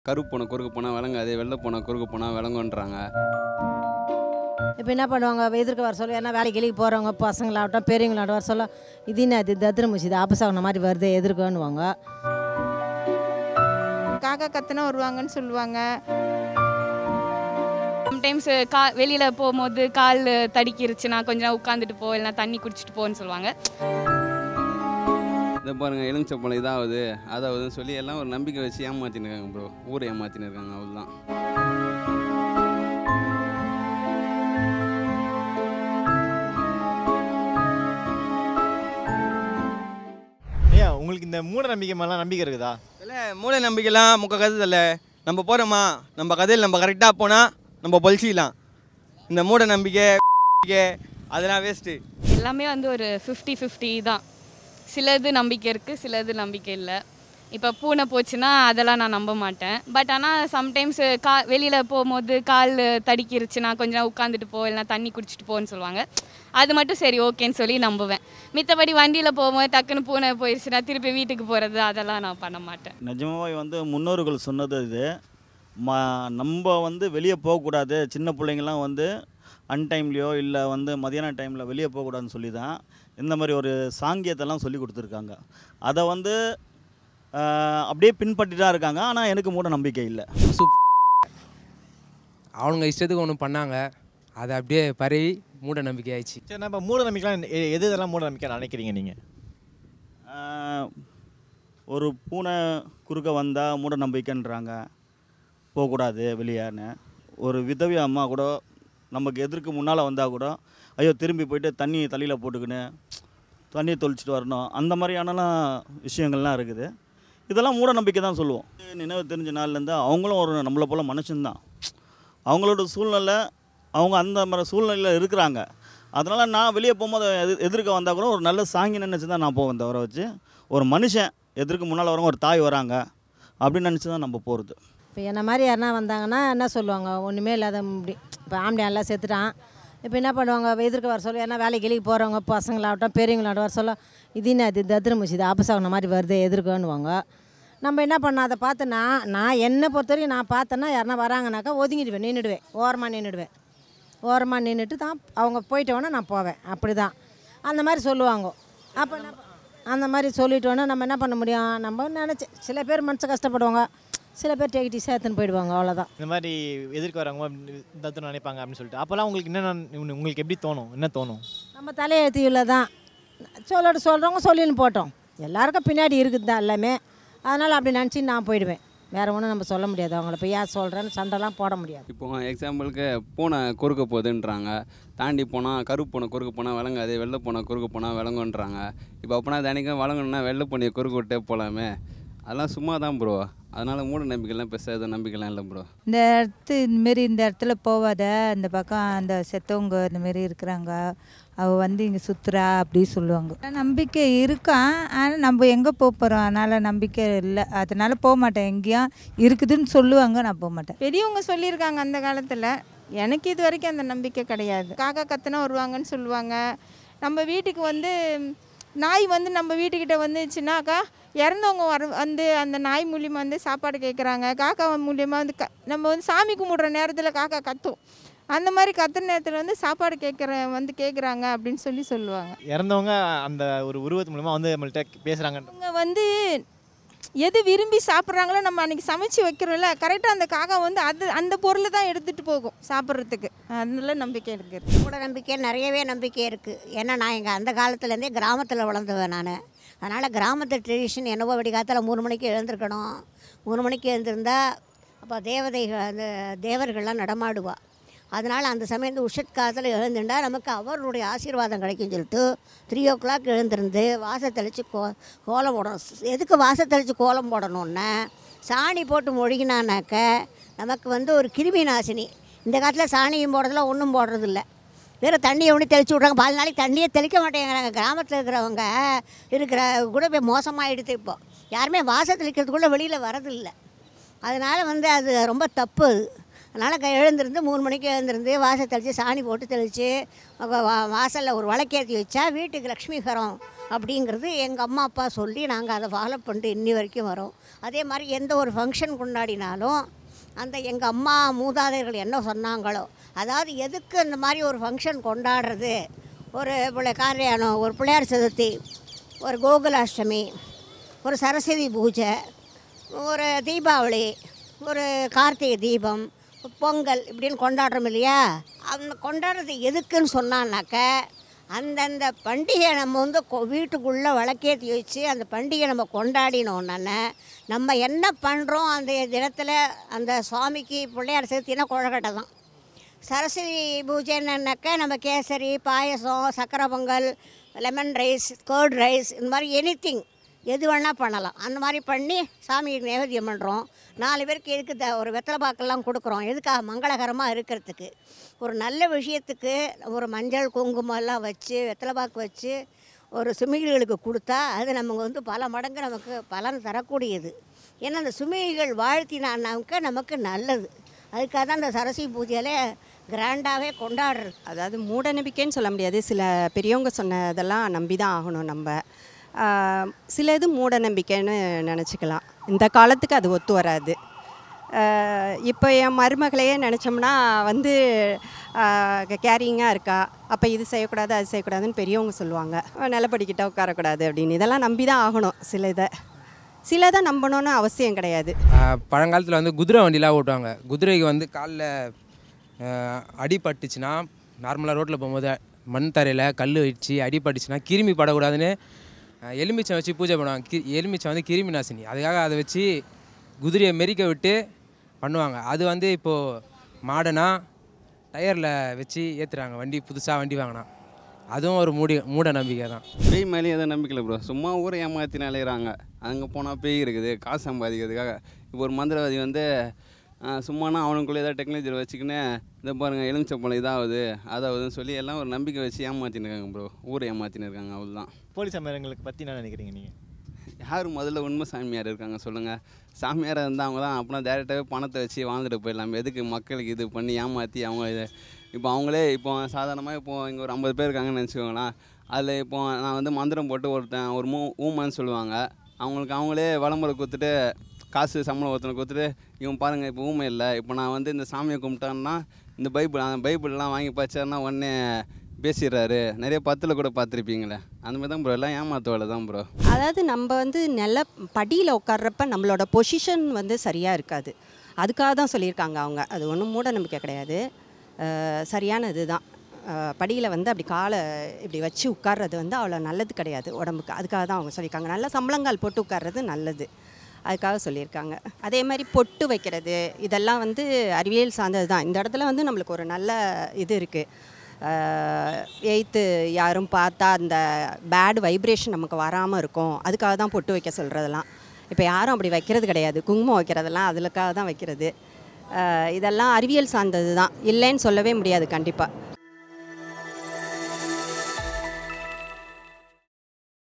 கருப்பு பூனை குறுக்கு போனால் விளங்காது வெள்ளை பூனை குறுக்கு போனால் விளங்குன்றாங்க இப்போ என்ன பண்ணுவாங்க எதிர்க்க வர சொல்ல ஏன்னா வேலைக்கு கிளிக்கு போகிறவங்க பசங்களாகட்டும் பெரியவங்களாகட்டும் வர சொல்ல இது என்ன இது தத்திரமுச்சி இது ஆபசாகன மாதிரி வருது எதிர்க்கன்னுவாங்க காக்கா கத்துனா வருவாங்கன்னு சொல்லுவாங்க சம்டைம்ஸ் கா வெளியில் போகும்போது கால் தடிக்கிருச்சுன்னா கொஞ்சம் உட்காந்துட்டு போ இல்லைனா தண்ணி குடிச்சிட்டு போன்னு சொல்லுவாங்க இதை பாருங்க எலுமிச்சப்பழம் இதாகுது அதாவதுன்னு சொல்லி எல்லாம் ஒரு நம்பிக்கை வச்சு ஏமாத்தின்னு இருக்காங்க ப்ரோ ஊரை ஏமாத்தின்னு இருக்காங்க அவ்வளோதான் ஐயா உங்களுக்கு இந்த மூட நம்பிக்கை மாதிரிலாம் நம்பிக்கை இருக்குதா இல்லை மூட நம்பிக்கைலாம் முக்க கதை இல்லை நம்ம போகிறோமா நம்ம கதையில் நம்ம கரெக்டாக போனால் நம்ம பொலிச்சிக்கலாம் இந்த மூட நம்பிக்கை அதெல்லாம் வேஸ்ட்டு எல்லாமே வந்து ஒரு ஃபிஃப்டி ஃபிஃப்டி தான் சிலது நம்பிக்கை இருக்குது சிலது நம்பிக்கை இல்லை இப்போ பூனை போச்சுன்னா அதெல்லாம் நான் நம்ப மாட்டேன் பட் ஆனால் சம்டைம்ஸ் கா வெளியில் போகும்போது கால் தடிக்கிருச்சுன்னா கொஞ்சம் உட்காந்துட்டு போ இல்லைனா தண்ணி குடிச்சிட்டு போன்னு சொல்லுவாங்க அது மட்டும் சரி ஓகேன்னு சொல்லி நம்புவேன் மித்தபடி வண்டியில் போகும்போது டக்குன்னு பூனை போயிடுச்சுன்னா திருப்பி வீட்டுக்கு போகிறது அதெல்லாம் நான் பண்ண மாட்டேன் நிஜமாவே வந்து முன்னோர்கள் சொன்னது இது ம நம்ம வந்து வெளியே போகக்கூடாது சின்ன பிள்ளைங்கள்லாம் வந்து அன்டைம்லேயோ இல்லை வந்து மதியான டைமில் வெளியே போகக்கூடாதுன்னு சொல்லி தான் இந்த மாதிரி ஒரு சாங்கியத்தெல்லாம் சொல்லி கொடுத்துருக்காங்க அதை வந்து ஆஹ், அப்படியே பின்பற்றி தான் இருக்காங்க ஆனால் எனக்கு மூட நம்பிக்கை இல்லை அவனுங்க இஷ்டத்துக்கு ஒன்று பண்ணாங்க அது அப்படியே பரவி மூட நம்பிக்கை ஆயிடுச்சு சரி நம்ம மூட நம்பிக்கைலாம் எ- எது இதெல்லாம் மூட நம்பிக்கை நினைக்கிறீங்க நீங்கள் ஆஹ், ஒரு பூனை குறுக்க வந்தால் மூட நம்பிக்கைன்றாங்க போகக்கூடாது வெளியேன்னு ஒரு விதவி அம்மா கூட நமக்கு எதிர்க்கு முன்னால் வந்தால் கூட ஐயோ திரும்பி போயிட்டு தண்ணி தலையில் போட்டுக்கின்னு தண்ணியை தொளிச்சிட்டு வரணும் அந்த மாதிரியானலாம் விஷயங்கள்லாம் இருக்குது இதெல்லாம் மூட நம்பிக்கை தான் சொல்லுவோம் நினைவு தெரிஞ்ச நாள்லேருந்து அவங்களும் ஒரு நம்மளை போல் மனுஷன்தான் அவங்களோட சூழ்நிலை அவங்க அந்த மாதிரி சூழ்நிலையில் இருக்கிறாங்க அதனால் நான் வெளியே போகும்போது எது எதிர்க்க வந்தால் கூட ஒரு நல்ல சாங்கி நினச்சி தான் நான் போவேன் தவிர வச்சு ஒரு மனுஷன் எதிர்க்கு முன்னால் வரவங்க ஒரு தாய் வராங்க அப்படின்னு நினச்சி தான் நம்ம போகிறது இப்போ என்ன மாதிரி யாருனா வந்தாங்கன்னா என்ன சொல்லுவாங்க ஒன்றுமே இல்லாத இப்படி இப்போ ஆம்படியான் எல்லாம் செத்துட்டான் இப்போ என்ன பண்ணுவாங்க எதிர்க்க வர சொல்ல ஏன்னா வேலைக்கு கிளிக்கு போகிறவங்க பசங்களாகட்டும் பெரியவங்களாகட்டும் வர சொல்ல இது என்ன இது தத்திரமுச்சி இது ஆபசாகன மாதிரி வருது எதிர்க்கன்னுவாங்க நம்ம என்ன பண்ணோம் அதை பார்த்து நான் நான் என்னை பொறுத்த வரைக்கும் நான் பார்த்தேன்னா யாருனா வராங்கனாக்கா ஒதுங்கிடுவேன் நின்றுடுவேன் ஓரமாக நின்றுடுவேன் ஓரமாக நின்றுட்டு தான் அவங்க போயிட்டோன்னே நான் போவேன் அப்படி தான் அந்த மாதிரி சொல்லுவாங்க அப்போ என்ன ப- அந்த மாதிரி சொல்லிட்டோன்னே நம்ம என்ன பண்ண முடியும் நம்ம நினச்சி சில பேர் மனசு கஷ்டப்படுவாங்க சில பேர் டேக்கிட்டி சேர்த்துன்னு போயிடுவாங்க அவ்வளோதான் இந்த மாதிரி எதிர்க்க வரவங்க தத்துவம் நினைப்பாங்க அப்படின்னு சொல்லிட்டு அப்போல்லாம் உங்களுக்கு என்ன உங்களுக்கு எப்படி தோணும் என்ன தோணும் நம்ம தலையெழுத்தியுள்ள தான் சொல்லட்டு சொல்கிறவங்க சொல்லின்னு போட்டோம் எல்லாருக்கும் பின்னாடி இருக்குது தான் எல்லாமே அதனால் அப்படி நினச்சி நான் போயிடுவேன் வேறு ஒன்றும் நம்ம சொல்ல முடியாது அவங்கள போய் ஏன் சொல்கிறேன்னு சண்டைலாம் போட முடியாது இப்போ எக்ஸாம்பிளுக்கு பூனை குறுக்க போகுதுன்றாங்க தாண்டி போனால் கருப்பு பூனை குறுக்க போனால் விளங்காது வெள்ளை பூனை குறுக்க போனால் விளங்குன்றாங்க இப்போ அப்போனா தினைக்கும் விளங்கணுன்னா வெள்ளை பூனையை குறுக்க விட்டே போகலாமே அதெல்லாம் சும்மா தான் ப்ரோ அதனால் மூட நம்பிக்கைலாம் பெருசாக எதுவும் நம்பிக்கைலாம் இல்லை ப்ரோ இந்த இடத்து இந்தமாரி இந்த இடத்துல போவாத இந்த பக்கம் அந்த செத்தவங்க இந்த மாரி இருக்கிறாங்க அவள் வந்து இங்கே சுற்றுறா அப்படி சொல்லுவாங்க நம்பிக்கை இருக்கான் ஆனால் நம்ம எங்கே போக போகிறோம் அதனால் நம்பிக்கை இல்லை அதனால் போக மாட்டேன் எங்கேயும் இருக்குதுன்னு சொல்லுவாங்க நான் போக மாட்டேன் பெரியவங்க சொல்லியிருக்காங்க அந்த காலத்தில் எனக்கு இது வரைக்கும் அந்த நம்பிக்கை கிடையாது காக்கா கத்துனா வருவாங்கன்னு சொல்லுவாங்க நம்ம வீட்டுக்கு வந்து நாய் வந்து நம்ம வீட்டுக்கிட்ட வந்துச்சுனாக்கா இறந்தவங்க வர வந்து அந்த நாய் மூலியமாக வந்து சாப்பாடு கேட்குறாங்க காக்கா மூலியமாக வந்து க நம்ம வந்து சாமி கும்பிட்ற நேரத்தில் காக்கா கத்தும் அந்த மாதிரி கத்துற நேரத்தில் வந்து சாப்பாடு கேட்குற வந்து கேட்குறாங்க அப்படின்னு சொல்லி சொல்லுவாங்க இறந்தவங்க அந்த ஒரு உருவத்து மூலமா வந்து நம்மள்ட்ட பேசுகிறாங்க அவங்க வந்து எது விரும்பி சாப்பிட்றாங்களோ நம்ம அன்றைக்கி சமைச்சு வைக்கிறோம்ல கரெக்டாக அந்த காக்கா வந்து அது அந்த பொருளை தான் எடுத்துகிட்டு போகும் சாப்பிட்றதுக்கு அதனால நம்பிக்கை இருக்குது மூட நம்பிக்கை நிறையவே நம்பிக்கை இருக்குது ஏன்னா நான் எங்கள் அந்த காலத்துலேருந்தே கிராமத்தில் வளர்ந்தவன் நான் அதனால் கிராமத்து ட்ரெடிஷன் என்னவோ விடிகாலத்தில் மூணு மணிக்கு எழுந்திருக்கணும் மூணு மணிக்கு எழுந்திருந்தா அப்போ தேவதைகள் அந்த தேவர்கள்லாம் நடமாடுவா அதனால் அந்த சமயம் இந்த உஷத் காலத்தில் எழுந்துட்டா நமக்கு அவருடைய ஆசீர்வாதம் கிடைக்கும்னு சொல்லிட்டு த்ரீ ஓ கிளாக் எழுந்திருந்து வாசல் தெளித்து கோ கோலம் போடணும் எதுக்கு வாசல் தெளித்து கோலம் போடணுன்னா சாணி போட்டு மொழிகினானாக்க நமக்கு வந்து ஒரு கிருமி நாசினி இந்த காலத்தில் சாணியும் போடுறதில்ல ஒன்றும் போடுறதில்ல வேறு தண்ணியை ஒன்று தெளிச்சு விட்றாங்க பால் நாளைக்கு தண்ணியே தெளிக்க மாட்டேங்கிறாங்க கிராமத்தில் இருக்கிறவங்க இருக்கிற கூட போய் மோசமாகிடுது இப்போ யாருமே வாசல் தெளிக்கிறதுக்குள்ளே வெளியில் வரதில்லை அதனால் வந்து அது ரொம்ப தப்பு அது அதனால் க எழுந்திருந்து மூணு மணிக்கு எழுந்திருந்து வாசல் தெளித்து சாணி போட்டு தெளித்து வாசலில் ஒரு விளக்கேற்றி வச்சா வீட்டுக்கு லக்ஷ்மிகரம் அப்படிங்கிறது எங்கள் அம்மா அப்பா சொல்லி நாங்கள் அதை ஃபாலோ பண்ணிட்டு இன்னி வரைக்கும் வரோம் அதே மாதிரி எந்த ஒரு ஃபங்க்ஷன் கொண்டாடினாலும் அந்த எங்கள் அம்மா மூதாதையர்கள் என்ன சொன்னாங்களோ அதாவது எதுக்கு இந்த மாதிரி ஒரு ஃபங்க்ஷன் கொண்டாடுறது ஒரு பிள்ளை காரியானம் ஒரு பிள்ளையார் சதுர்த்தி ஒரு கோகுலாஷ்டமி ஒரு சரஸ்வதி பூஜை ஒரு தீபாவளி ஒரு கார்த்திகை தீபம் பொங்கல் இப்படின்னு கொண்டாடுறோம் இல்லையா அந்த கொண்டாடுறது எதுக்குன்னு சொன்னான்னாக்க அந்தந்த பண்டிகை நம்ம வந்து கொ- வீட்டுக்குள்ளே விளக்கேற்றி வச்சு அந்த பண்டிகை நம்ம கொண்டாடினோன்னே நம்ம என்ன பண்ணுறோம் அந்த தினத்தில் அந்த சுவாமிக்கு பிள்ளையார் சேர்த்தினா குழக்கட்டை தான் சரஸ்வதி பூஜைன்னாக்கா நம்ம கேசரி பாயசம் சக்கரை பொங்கல் லெமன் ரைஸ் கர்ட் ரைஸ் இந்த மாதிரி எனிதிங் எது வேணால் பண்ணலாம் அந்த மாதிரி பண்ணி சாமிக்கு நைவேத்தியம் பண்ணுறோம் நாலு பேருக்கு எதுக்கு த ஒரு வெத்தலை பாக்கெல்லாம் கொடுக்குறோம் எதுக்காக மங்களகரமாக இருக்கிறதுக்கு ஒரு நல்ல விஷயத்துக்கு ஒரு மஞ்சள் குங்குமம் எல்லாம் வச்சு வெத்தலை பாக்கு வச்சு ஒரு சுமிகளுக்கு கொடுத்தா அது நமக்கு வந்து பல மடங்கு நமக்கு பலன் தரக்கூடியது ஏன்னா அந்த சுமிகள் வாழ்த்தினானாக்க நமக்கு நல்லது அதுக்காக தான் அந்த சரஸ்வதி பூஜையில கிராண்டாகவே கொண்டாடுறது அதாவது மூட நம்பிக்கைன்னு சொல்ல முடியாது சில பெரியவங்க சொன்னதெல்லாம் நம்பி தான் ஆகணும் நம்ம ஆஹ் சில இது மூட நம்பிக்கைன்னு நினச்சிக்கலாம் இந்த காலத்துக்கு அது ஒத்து வராது ஆஹ் இப்போ என் மருமகளையே நினச்சோம்னா வந்து கேரிங்காக இருக்கா அப்போ இது செய்யக்கூடாது அது செய்யக்கூடாதுன்னு பெரியவங்க சொல்லுவாங்க நிலப்படிக்கிட்ட உட்காரக்கூடாது அப்படின்னு இதெல்லாம் நம்பி தான் ஆகணும் சில இதை சில இதை நம்பணும்னு அவசியம் கிடையாது ஆஹ் பழங்காலத்தில் வந்து குதிரை வண்டிலாம் ஓட்டுவாங்க குதிரைக்கு வந்து காலில் அடிபட்டுச்சுன்னா நார்மலாக ரோட்டில் போகும்போது மண் தரையில் கல் வச்சு அடிபட்டுச்சுன்னா கிருமி படக்கூடாதுன்னு ஆஹ் எலுமிச்சை வச்சு பூஜை பண்ணுவாங்க கி எலுமிச்சை வந்து கிருமி நாசினி அதுக்காக அதை வச்சு குதிரையை மெரிக்க விட்டு பண்ணுவாங்க அது வந்து இப்போது மாடனாக டயரில் வச்சு ஏற்றுறாங்க வண்டி புதுசாக வண்டி வாங்கினா அதுவும் ஒரு மூடி மூட நம்பிக்கை தான் பேய் மேலேயும் எதுவும் நம்பிக்கை இல்லை ப்ரோ சும்மா ஊரை ஏமாத்தின்னு அலையிறாங்க அங்கே போனால் பேய் இருக்குது காசு சம்பாதிக்கிறதுக்காக இப்போ ஒரு மந்திரவாதி வந்து ஆ, சும்மானா அவனுக்குள்ளே ஏதாவது டெக்னாலஜி வச்சுக்கின்னு இதை பாருங்கள் எலுமிச்சப்பழம் இதாகுது அதாவதுன்னு சொல்லி எல்லாம் ஒரு நம்பிக்கை வச்சு ஏமாத்தின்னு இருக்காங்க ப்ரோ ஊரை ஏமாத்தின்னு இருக்காங்க அவ்வளோதான் போலீஸ் அமரங்களுக்கு பற்றி என்ன நினைக்கிறீங்க நீங்கள் யார் முதல்ல உண்மை சாமியார் இருக்காங்க சொல்லுங்கள் சாமியாராக இருந்தால் அவங்க தான் அப்படின்னா டேரெக்டாகவே பணத்தை வச்சு வாழ்ந்துட்டு போயிடலாம் எதுக்கு மக்களுக்கு இது பண்ணி ஏமாற்றி அவங்க இதை இப்போ அவங்களே இப்போ சாதாரணமாக இப்போ இங்கே ஒரு ஐம்பது பேர் இருக்காங்கன்னு நினச்சிக்கோங்களேன் அதில் இப்போ நான் வந்து மந்திரம் போட்டு ஒருத்தன் ஒரு மூ ஊமன்னு சொல்லுவாங்க அவங்களுக்கு அவங்களே விளம்பர கொடுத்துட்டு காசு சம்பளம் ஒருத்தனை கொடுத்துட்டு இவன் பாருங்கள் இப்போ ஊமை இல்லை இப்போ நான் வந்து இந்த சாமியை கும்பிட்டான்னா இந்த பைபிள் அந்த பைபிள்லாம் வாங்கி படிச்சாருன்னா உடனே பேசிடுறாரு நிறைய பத்தில் கூட பார்த்துருப்பீங்களே அந்த மாதிரி தான் ப்ரோ எல்லாம் ஏமாத்து வேலை தான் ப்ரோ அதாவது நம்ம வந்து நில படியில் உட்கார்றப்ப நம்மளோட பொசிஷன் வந்து சரியாக இருக்காது அதுக்காக தான் சொல்லியிருக்காங்க அவங்க அது ஒன்றும் மூட நம்பிக்கை கிடையாது அஹ் சரியான இதுதான் அஹ் படியில் வந்து அப்படி காலை இப்படி வச்சு உட்கார்றது வந்து அவ்வளோ நல்லது கிடையாது உடம்புக்கு அதுக்காக தான் அவங்க சொல்லியிருக்காங்க நல்ல சம்பளங்கால் போட்டு உட்கார்றது நல்லது அதுக்காக சொல்லியிருக்காங்க அதே மாதிரி பொட்டு வைக்கிறது இதெல்லாம் வந்து அறிவியல் சார்ந்தது தான் இந்த இடத்துல வந்து நம்மளுக்கு ஒரு நல்ல இது இருக்குது எயித்து யாரும் பார்த்தா அந்த பேட் வைப்ரேஷன் நமக்கு வராமல் இருக்கும் அதுக்காக தான் பொட்டு வைக்க சொல்கிறதெல்லாம் இப்போ யாரும் அப்படி வைக்கிறது கிடையாது குங்குமம் வைக்கிறதெல்லாம் அதுலக்காக தான் வைக்கிறது அஹ் இதெல்லாம் அறிவியல் சார்ந்தது தான் இல்லைன்னு சொல்லவே முடியாது கண்டிப்பாக